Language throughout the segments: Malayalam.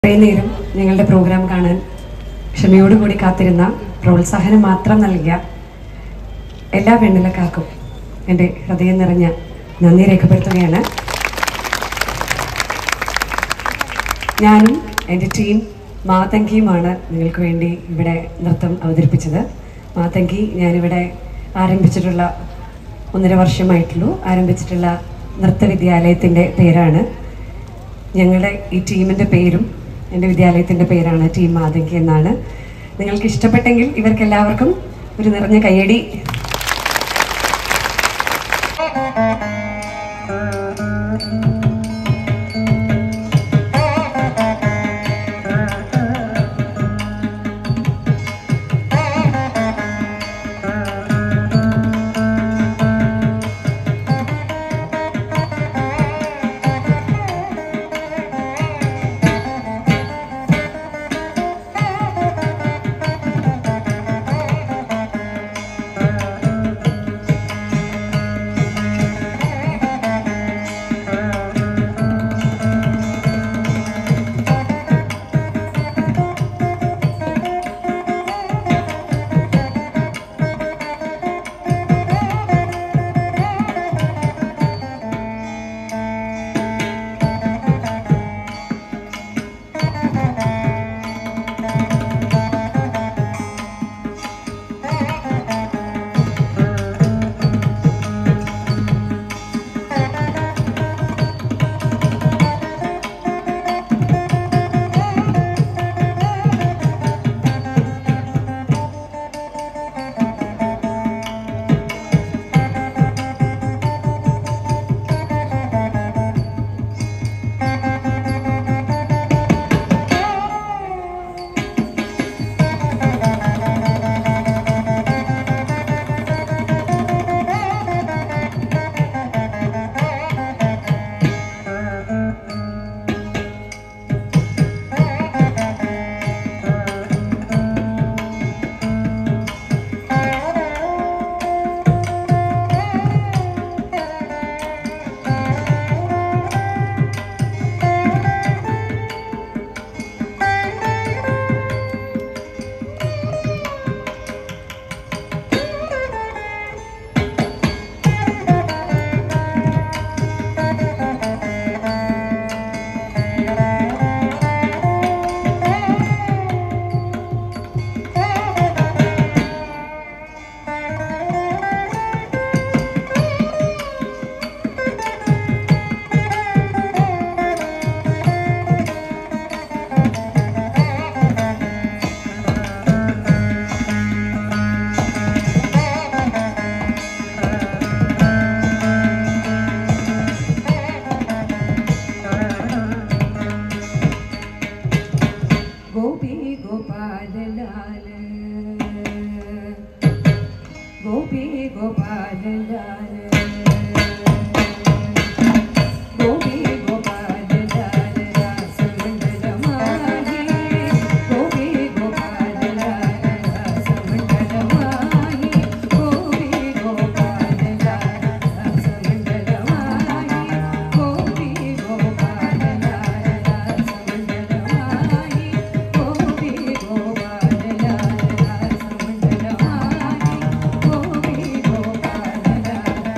കുറേ നേരം ഞങ്ങളുടെ പ്രോഗ്രാം കാണാൻ ക്ഷമയോടുകൂടി കാത്തിരുന്ന പ്രോത്സാഹനം മാത്രം നൽകിയ എല്ലാ വെണ്ണിലക്കാർക്കും എൻ്റെ ഹൃദയം നിറഞ്ഞ നന്ദി രേഖപ്പെടുത്തുകയാണ് ഞാനും എൻ്റെ ടീം മാതങ്കിയുമാണ് നിങ്ങൾക്ക് വേണ്ടി ഇവിടെ നൃത്തം അവതരിപ്പിച്ചത് മാതങ്കി ഞാനിവിടെ ആരംഭിച്ചിട്ടുള്ള ഒന്നര വർഷമായിട്ടുള്ളൂ ആരംഭിച്ചിട്ടുള്ള നൃത്തവിദ്യാലയത്തിൻ്റെ പേരാണ് ഞങ്ങളുടെ ഈ ടീമിൻ്റെ പേരും എൻ്റെ വിദ്യാലയത്തിൻ്റെ പേരാണ് ടീം മാതങ്കി എന്നാണ് നിങ്ങൾക്ക് ഇഷ്ടപ്പെട്ടെങ്കിൽ ഇവർക്ക് എല്ലാവർക്കും ഒരു നിറഞ്ഞ കയ്യടി ഗോപി ഗോപാലലാല ഗോപി ഗോപാലലാല ഗോപി ഗോപാലലാല രാസമണ്ഡലമായി ഗോപി ഗോപാലലാല രാസമണ്ഡലമായി ഗോപി ഗോപാലലാല രാസമണ്ഡലമായി ഗോപി ഗോപാലലാല രാസമണ്ഡലമായി ഗോപി ഗോപാലലാല രാസമണ്ഡലമായി ഗോപി ഗോപാലലാല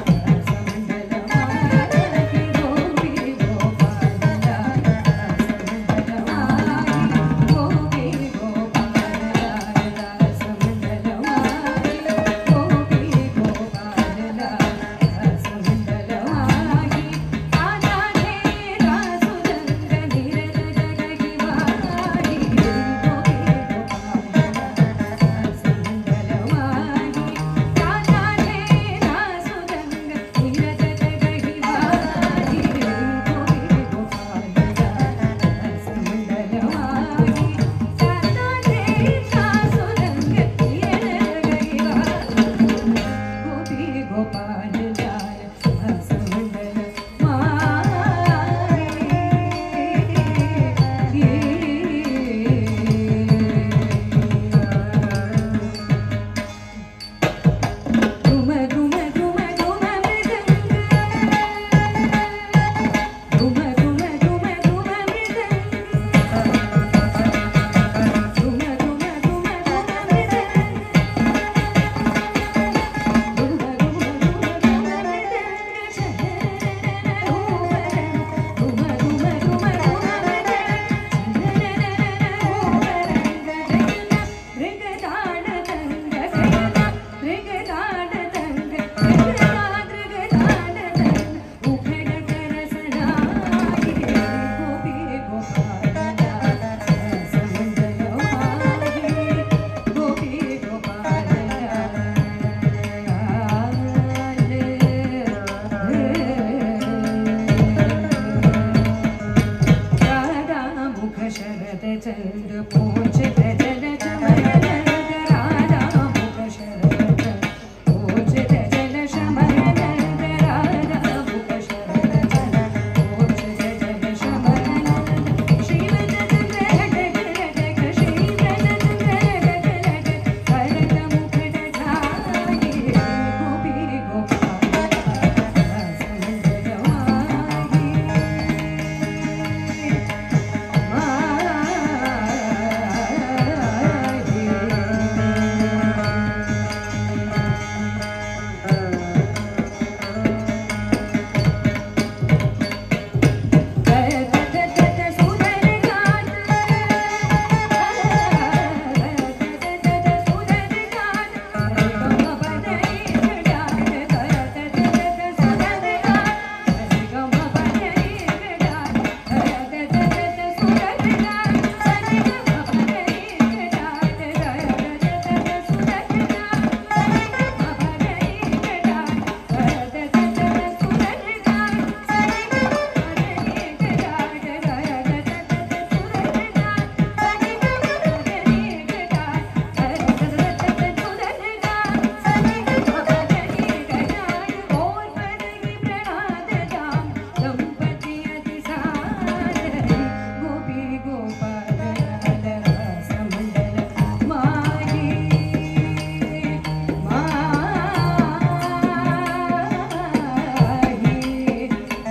शरद चंद पूजित जल चमन नंद राधा मुख शरद पूजित जल शमन नंद राधा मुख शरद चंद पूजित जल शमन नंद शिव चंद्र लटक लटक शिव चंद्र लटक लटक भरत मुकुट धारी गोपी गोपाल समंद जवानी गोपी गोपाल समंडल माही माही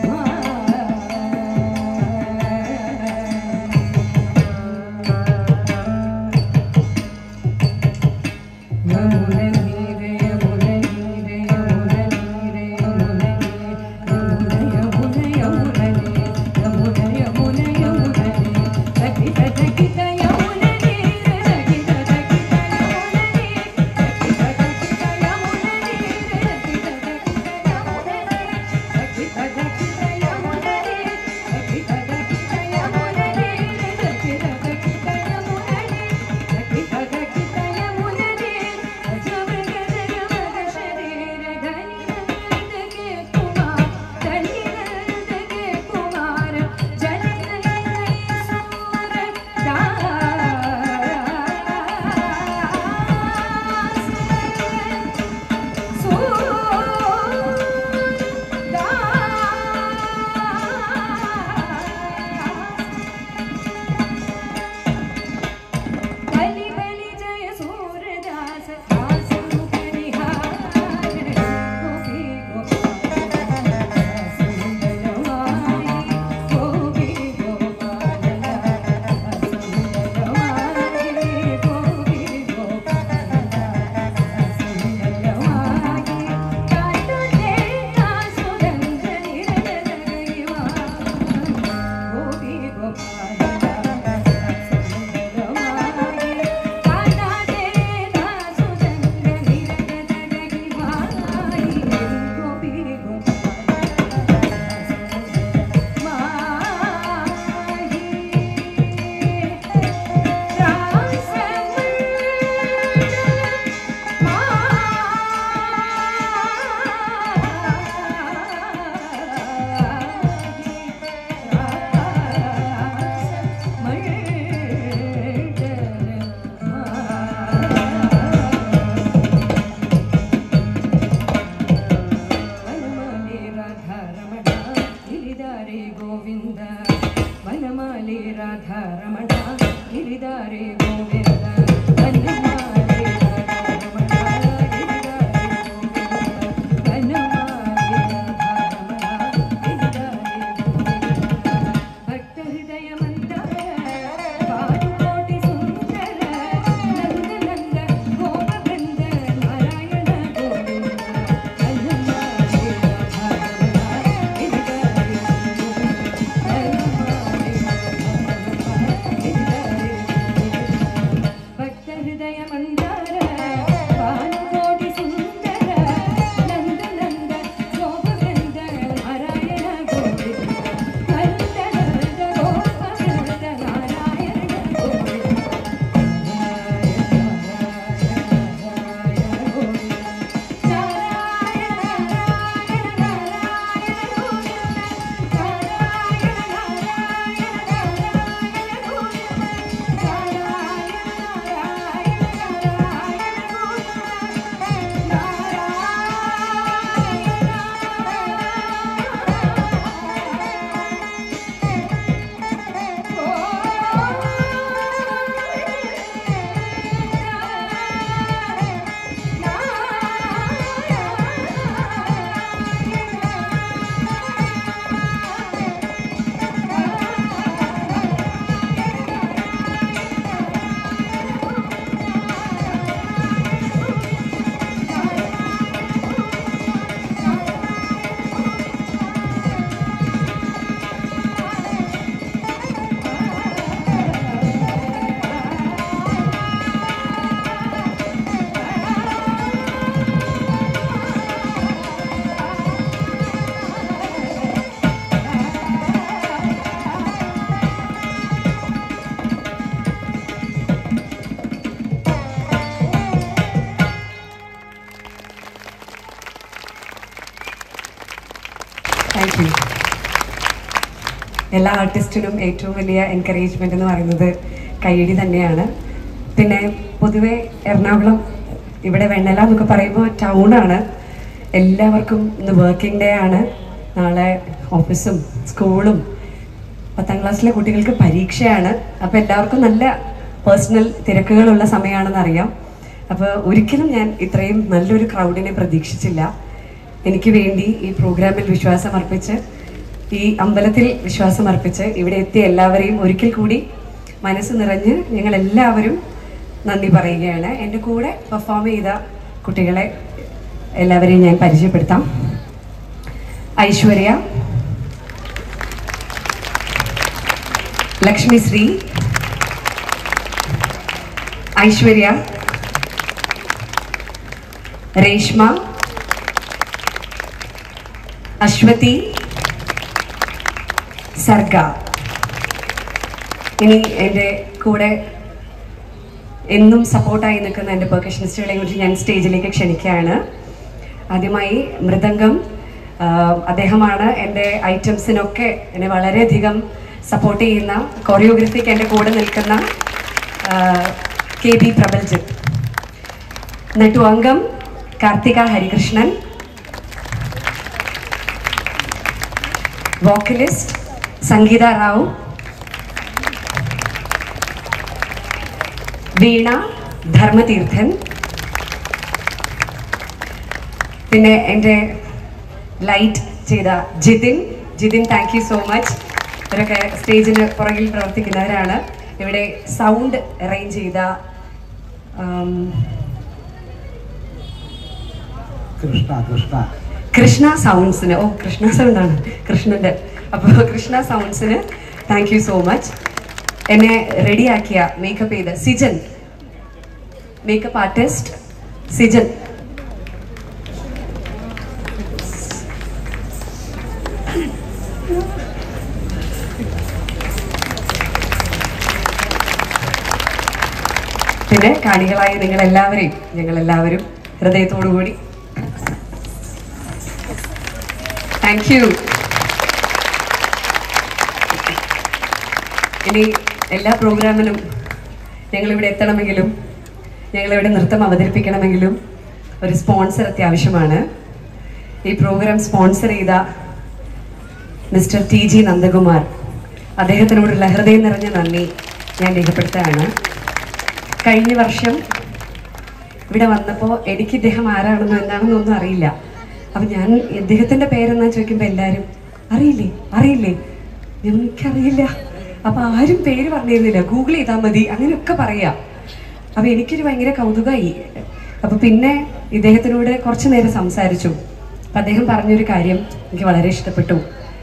बलि बलि जय सूरदास दास मुख निहार गोपी गोपाल सुंदर माई गोपी गोपाल सुंदर माई गोपी गोपाल सुंदर माई काटो देता सुगंध निरंजन गईवा गोपी गोपाल ವನಮಾಲೆ ರಾಧಾ ರಮಣ ಗಿರಿದಾರೆ ಗೋವಿಂದ ವನಮಾಲೆ ರಾಧಾ ರಮಣ ಗಿರಿದಾರೆ ಗೋವಿಂದ ವನಮಾಲೆ ರಾಧಾ ರಮಣ ಗಿರಿದಾರೆ ಗೋವಿಂದ ವನಮಾಲೆ ರಾಧಾ ರಮಣ ಗಿರಿದಾರೆ ಗೋವಿಂದ ಭಕ್ತ ಹೃದಯ ಮಂದರ ಪಾದುಕೋಟಿ ಸುಂದರ ನಂದ ನಂದ ಗೋಪ ಬೃಂದ ನಾರಾಯಣ ಗೋವಿಂದ ವನಮಾಲೆ ರಾಧಾ ರಮಣ ಗಿರಿದಾರೆ ಗೋವಿಂದ ವನಮಾಲೆ ರಾಧಾ ರಮಣ ಗಿರಿದಾರೆ എല്ലാ ആർട്ടിസ്റ്റിനും ഏറ്റവും വലിയ എൻകറേജ്മെൻ്റ് എന്ന് പറയുന്നത് കയ്യടി തന്നെയാണ് പിന്നെ പൊതുവെ എറണാകുളം ഇവിടെ വെണ്ണല എന്നൊക്കെ പറയുമ്പോൾ ടൗണാണ് എല്ലാവർക്കും ഇന്ന് വർക്കിംഗ് ഡേ ആണ് നാളെ ഓഫീസും സ്കൂളും പത്താം ക്ലാസ്സിലെ കുട്ടികൾക്ക് പരീക്ഷയാണ് അപ്പോൾ എല്ലാവർക്കും നല്ല പേഴ്സണൽ തിരക്കുകളുള്ള സമയമാണെന്ന് അറിയാം അപ്പോൾ ഒരിക്കലും ഞാൻ ഇത്രയും നല്ലൊരു ക്രൗഡിനെ പ്രതീക്ഷിച്ചില്ല എനിക്ക് വേണ്ടി ഈ പ്രോഗ്രാമിൽ വിശ്വാസം അർപ്പിച്ച് ഈ അമ്പലത്തിൽ വിശ്വാസം അർപ്പിച്ച് ഇവിടെ എത്തിയ എല്ലാവരെയും ഒരിക്കൽ കൂടി മനസ്സ് നിറഞ്ഞ് ഞങ്ങൾ എല്ലാവരും നന്ദി പറയുകയാണ് എൻ്റെ കൂടെ പെർഫോം ചെയ്ത കുട്ടികളെ എല്ലാവരെയും ഞാൻ പരിചയപ്പെടുത്താം ഐശ്വര്യ ലക്ഷ്മി ശ്രീ ഐശ്വര്യ രേഷ്മ അശ്വതി സർഗ ഇനി എൻ്റെ കൂടെ എന്നും സപ്പോർട്ടായി നിൽക്കുന്ന എൻ്റെ പെർക്കഷനിസ്റ്റുകളെ കുറിച്ച് ഞാൻ സ്റ്റേജിലേക്ക് ക്ഷണിക്കുകയാണ് ആദ്യമായി മൃദംഗം ആ, അദ്ദേഹമാണ് എൻ്റെ ഐറ്റംസിനൊക്കെ എന്നെ വളരെയധികം സപ്പോർട്ട് ചെയ്യുന്ന കൊറിയോഗ്രഫിക്ക് എൻ്റെ കൂടെ നിൽക്കുന്ന കെ ബി പ്രബൽജിത്ത് നെട്ടുവംഗം കാർത്തിക ഹരികൃഷ്ണൻ വോക്കലിസ്റ്റ് സംഗീത റാവു വീണ ധർമ്മതീർത്ഥൻ പിന്നെ എൻ്റെ ലൈറ്റ് ചെയ്ത Jithin Jithin thank you so much ഇവരൊക്കെ സ്റ്റേജിന് പുറകിൽ പ്രവർത്തിക്കുന്നവരാണ് ഇവിടെ സൗണ്ട് അറേഞ്ച് ചെയ്ത ആം, കൃഷ്ണ കൃഷ്ണ കൃഷ്ണ സൗണ്ട്സിന് ഓ കൃഷ്ണ സൗണ്ടാണ് കൃഷ്ണൻ്റെ അപ്പോൾ കൃഷ്ണ സൗണ്ട്സിന് താങ്ക് യു സോ മച്ച് എന്നെ റെഡിയാക്കിയ മേക്കപ്പ് ചെയ്ത സിജൻ മേക്കപ്പ് ആർട്ടിസ്റ്റ് സിജൻ പിന്നെ കാണികളായ നിങ്ങൾ എല്ലാവരെയും ഞങ്ങൾ എല്ലാവരും ഹൃദയത്തോടു കൂടി താങ്ക് യു ഇനി എല്ലാ പ്രോഗ്രാമിനും ഞങ്ങളിവിടെ എത്തണമെങ്കിലും ഞങ്ങളിവിടെ നൃത്തം അവതരിപ്പിക്കണമെങ്കിലും ഒരു സ്പോൺസർ അത്യാവശ്യമാണ് ഈ പ്രോഗ്രാം സ്പോൺസർ ചെയ്ത മിസ്റ്റർ ടി ജി നന്ദകുമാർ അദ്ദേഹത്തിനോടുള്ള ഹൃദയം നിറഞ്ഞ നന്ദി ഞാൻ രേഖപ്പെടുത്തുകയാണ് കഴിഞ്ഞ വർഷം ഇവിടെ വന്നപ്പോൾ എനിക്ക് ഇദ്ദേഹം ആരാണെന്നോ എന്താണെന്നോ ഒന്നും അറിയില്ല അപ്പം ഞാൻ ഇദ്ദേഹത്തിൻ്റെ പേരെന്നാ ചോദിക്കുമ്പോൾ എല്ലാവരും അറിയില്ലേ അറിയില്ലേ ഞാൻ എനിക്കറിയില്ല അപ്പം ആരും പേര് പറഞ്ഞിരുന്നില്ല ഗൂഗിൾ ചെയ്താൽ മതി അങ്ങനെയൊക്കെ പറയാം അപ്പം എനിക്കൊരു ഭയങ്കര കൗതുകമായി അപ്പം പിന്നെ ഇദ്ദേഹത്തിനോട് കുറച്ച് നേരം സംസാരിച്ചു അപ്പം അദ്ദേഹം പറഞ്ഞൊരു കാര്യം എനിക്ക് വളരെ ഇഷ്ടപ്പെട്ടു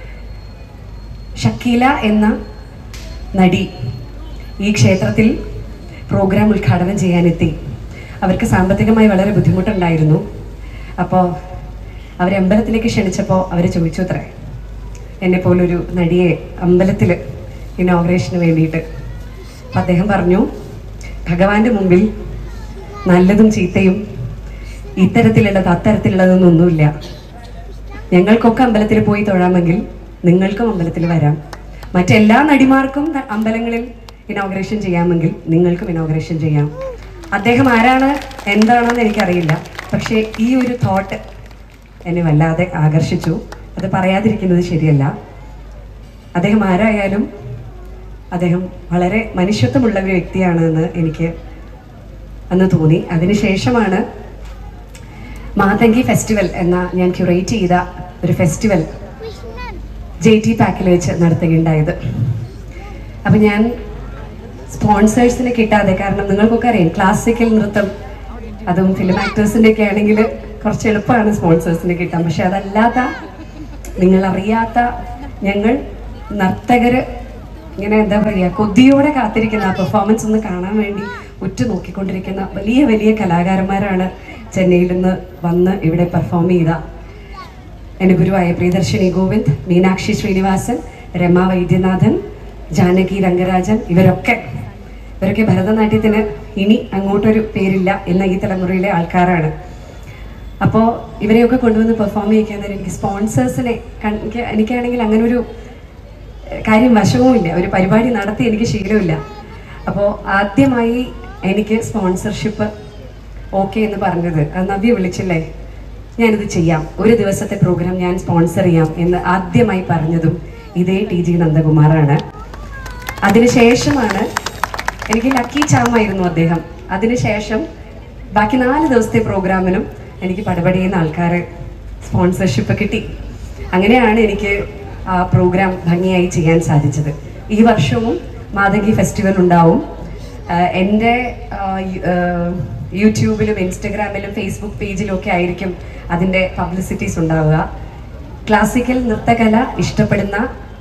ഷക്കീല എന്ന നടി ഈ ക്ഷേത്രത്തിൽ പ്രോഗ്രാം ഉദ്ഘാടനം ചെയ്യാനെത്തി അവർക്ക് സാമ്പത്തികമായി വളരെ ബുദ്ധിമുട്ടുണ്ടായിരുന്നു അപ്പോൾ അവരെ അമ്പലത്തിലേക്ക് ക്ഷണിച്ചപ്പോൾ അവർ ചോദിച്ചു അത്രേ എന്നെ പോലൊരു നടിയെ അമ്പലത്തിൽ ഇനോഗ്രേഷന് വേണ്ടിയിട്ട് അപ്പം അദ്ദേഹം പറഞ്ഞു ഭഗവാന്റെ മുമ്പിൽ നല്ലതും ചീത്തയും ഇത്തരത്തിലുള്ളത് അത്തരത്തിലുള്ളതൊന്നൊന്നുമില്ല ഞങ്ങൾക്കൊക്കെ അമ്പലത്തിൽ പോയി തൊഴാമെങ്കിൽ നിങ്ങൾക്കും അമ്പലത്തിൽ വരാം മറ്റെല്ലാ നടിമാർക്കും ത- അമ്പലങ്ങളിൽ ഇനോഗ്രേഷൻ ചെയ്യാമെങ്കിൽ നിങ്ങൾക്കും ഇനോഗ്രേഷൻ ചെയ്യാം അദ്ദേഹം ആരാണ് എന്താണെന്ന് എനിക്കറിയില്ല പക്ഷേ ഈ ഒരു തോട്ട് എന്നെ വല്ലാതെ ആകർഷിച്ചു അത് പറയാതിരിക്കുന്നത് ശരിയല്ല അദ്ദേഹം ആരായാലും അദ്ദേഹം വളരെ മനുഷ്യത്വമുള്ള ഒരു വ്യക്തിയാണ് എന്ന് എനിക്ക് അന്ന് തോന്നി അതിനുശേഷമാണ് മാതങ്കി ഫെസ്റ്റിവൽ എന്ന ഞാൻ ക്യൂറേറ്റ് ചെയ്ത ഒരു ഫെസ്റ്റിവൽ ജെ ടി പാക്കിൽ വെച്ച് നടത്തുകയുണ്ടായത് അപ്പം ഞാൻ സ്പോൺസേഴ്സിനെ കിട്ടാതെ കാരണം നിങ്ങൾക്കൊക്കെ അറിയാം ക്ലാസിക്കൽ നൃത്തം അതും ഫിലിം ആക്ടേഴ്സിൻ്റെ ഒക്കെ ആണെങ്കിൽ കുറച്ച് എളുപ്പമാണ് സ്പോൺസേഴ്സിനെ കിട്ടാൻ പക്ഷെ അതല്ലാത്ത നിങ്ങൾ അറിയാത്ത ഞങ്ങൾ നർത്തകര് ഇങ്ങനെ എന്താ പറയുക കൊതിയോടെ കാത്തിരിക്കുന്ന ആ പെർഫോമൻസ് ഒന്ന് കാണാൻ വേണ്ടി ഉറ്റു നോക്കിക്കൊണ്ടിരിക്കുന്ന വലിയ വലിയ കലാകാരന്മാരാണ് ചെന്നൈയിൽ നിന്ന് വന്ന് ഇവിടെ പെർഫോം ചെയ്ത എൻ്റെ ഗുരുവായ പ്രിയദർശിനി ഗോവിന്ദ് മീനാക്ഷി ശ്രീനിവാസൻ രമ വൈദ്യനാഥൻ ജാനകി രംഗരാജൻ ഇവരൊക്കെ ഇവരൊക്കെ ഭരതനാട്യത്തിന് ഇനി അങ്ങോട്ടൊരു പേരില്ല എന്ന ഈ തലമുറയിലെ ആൾക്കാരാണ് അപ്പോൾ ഇവരെയൊക്കെ കൊണ്ടുവന്ന് പെർഫോം ചെയ്യിക്കാൻ നേരം എനിക്ക് സ്പോൺസേഴ്സിനെ എനിക്ക് എനിക്കാണെങ്കിൽ അങ്ങനെ ഒരു കാര്യം വശവുമില്ല ഒരു പരിപാടി നടത്തി എനിക്ക് ശീലമില്ല അപ്പോൾ ആദ്യമായി എനിക്ക് സ്പോൺസർഷിപ്പ് ഓക്കെ എന്ന് പറഞ്ഞത് അത് നവ്യ വിളിച്ചില്ലേ ഞാനിത് ചെയ്യാം ഒരു ദിവസത്തെ പ്രോഗ്രാം ഞാൻ സ്പോൺസർ ചെയ്യാം എന്ന് ആദ്യമായി പറഞ്ഞതും ഇതേ ടി ജി നന്ദകുമാറാണ് അതിനുശേഷമാണ് എനിക്ക് ലക്കി ചാമായിരുന്നു അദ്ദേഹം അതിനുശേഷം ബാക്കി നാല് ദിവസത്തെ പ്രോഗ്രാമിനും എനിക്ക് പടപടിയുന്ന ആൾക്കാരെ സ്പോൺസർഷിപ്പ് കിട്ടി അങ്ങനെയാണ് എനിക്ക് ആ പ്രോഗ്രാം ഭംഗിയായി ചെയ്യാൻ സാധിച്ചത് ഈ വർഷവും മാതങ്കി ഫെസ്റ്റിവൽ ഉണ്ടാവും ആഹ് എൻ്റെ ആഹ് യു- ആഹ് യൂട്യൂബിലും ഇൻസ്റ്റഗ്രാമിലും ഫേസ്ബുക്ക് പേജിലും ഒക്കെ ആയിരിക്കും അതിൻ്റെ പബ്ലിസിറ്റീസ് ഉണ്ടാവുക ക്ലാസിക്കൽ നൃത്തകല ഇഷ്ടപ്പെടുന്ന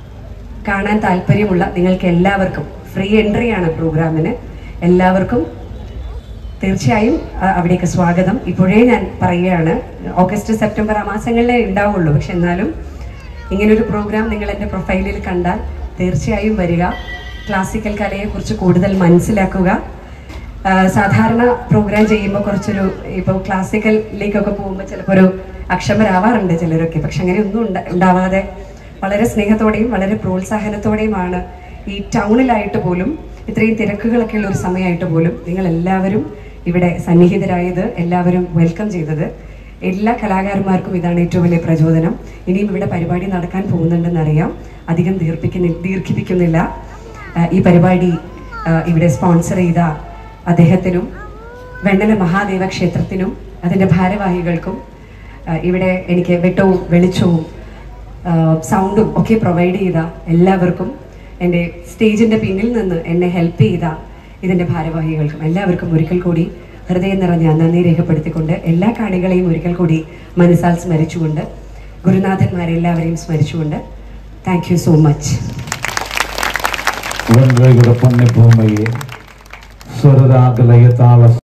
കാണാൻ താല്പര്യമുള്ള നിങ്ങൾക്ക് എല്ലാവർക്കും ഫ്രീ എൻട്രി ആണ് പ്രോഗ്രാമിന് എല്ലാവർക്കും തീർച്ചയായും അ- അവിടേക്ക് സ്വാഗതം ഇപ്പോഴേ ഞാൻ പറയുകയാണ് ഓഗസ്റ്റ് സെപ്റ്റംബർ ആ മാസങ്ങളിലേ ഉണ്ടാവുള്ളൂ പക്ഷെ എന്നാലും ഇങ്ങനൊരു പ്രോഗ്രാം നിങ്ങൾ എൻ്റെ പ്രൊഫൈലിൽ കണ്ടാൽ തീർച്ചയായും വരിക ക്ലാസിക്കൽ കലയെക്കുറിച്ച് കൂടുതൽ മനസ്സിലാക്കുക ആ, സാധാരണ പ്രോഗ്രാം ചെയ്യുമ്പോൾ കുറച്ചൊരു ഇപ്പോൾ ക്ലാസിക്കലിലേക്കൊക്കെ പോകുമ്പോൾ ചിലപ്പോൾ ഒരു അക്ഷമരാവാറുണ്ട് ചിലരൊക്കെ പക്ഷെ അങ്ങനെ ഒന്നും ഉണ്ടാ- ഉണ്ടാവാതെ വളരെ സ്നേഹത്തോടെയും വളരെ പ്രോത്സാഹനത്തോടെയുമാണ് ഈ ടൗണിലായിട്ട് പോലും ഇത്രയും തിരക്കുകളൊക്കെ ഉള്ള ഒരു സമയമായിട്ട് പോലും നിങ്ങൾ എല്ലാവരും ഇവിടെ സന്നിഹിതരായത് എല്ലാവരും വെൽക്കം ചെയ്തത് എല്ലാ കലാകാരന്മാർക്കും ഇതാണ് ഏറ്റവും വലിയ പ്രചോദനം ഇനിയും ഇവിടെ പരിപാടി നടക്കാൻ പോകുന്നുണ്ടെന്നറിയാം അധികം ദീർഘിപ്പിക്കുന്ന ദീർഘിപ്പിക്കുന്നില്ല ആ, ഈ പരിപാടി ആ, ഇവിടെ സ്പോൺസർ ചെയ്ത അദ്ദേഹത്തിനും വെണ്ണല മഹാദേവ ക്ഷേത്രത്തിനും അതിൻ്റെ ഭാരവാഹികൾക്കും ആ, ഇവിടെ എനിക്ക് വെട്ടവും വെളിച്ചവും ആ, സൗണ്ടും ഒക്കെ പ്രൊവൈഡ് ചെയ്ത എല്ലാവർക്കും എൻ്റെ സ്റ്റേജിൻ്റെ പിന്നിൽ നിന്ന് എന്നെ ഹെൽപ്പ് ചെയ്ത ഇതിൻ്റെ ഭാരവാഹികൾക്കും എല്ലാവർക്കും ഒരിക്കൽ കൂടി ഹൃദയം നിറഞ്ഞ നന്ദി രേഖപ്പെടുത്തിക്കൊണ്ട് എല്ലാ കാണികളെയും ഒരിക്കൽ കൂടി മനസ്സാൽ സ്മരിച്ചുകൊണ്ട് ഗുരുനാഥന്മാരെല്ലാവരെയും സ്മരിച്ചുകൊണ്ട് താങ്ക് യു സോ മച്ച് വെൺകൈയുടെ പൊന്നിഭൂമിയെ സ്വരരാഗലയത്താള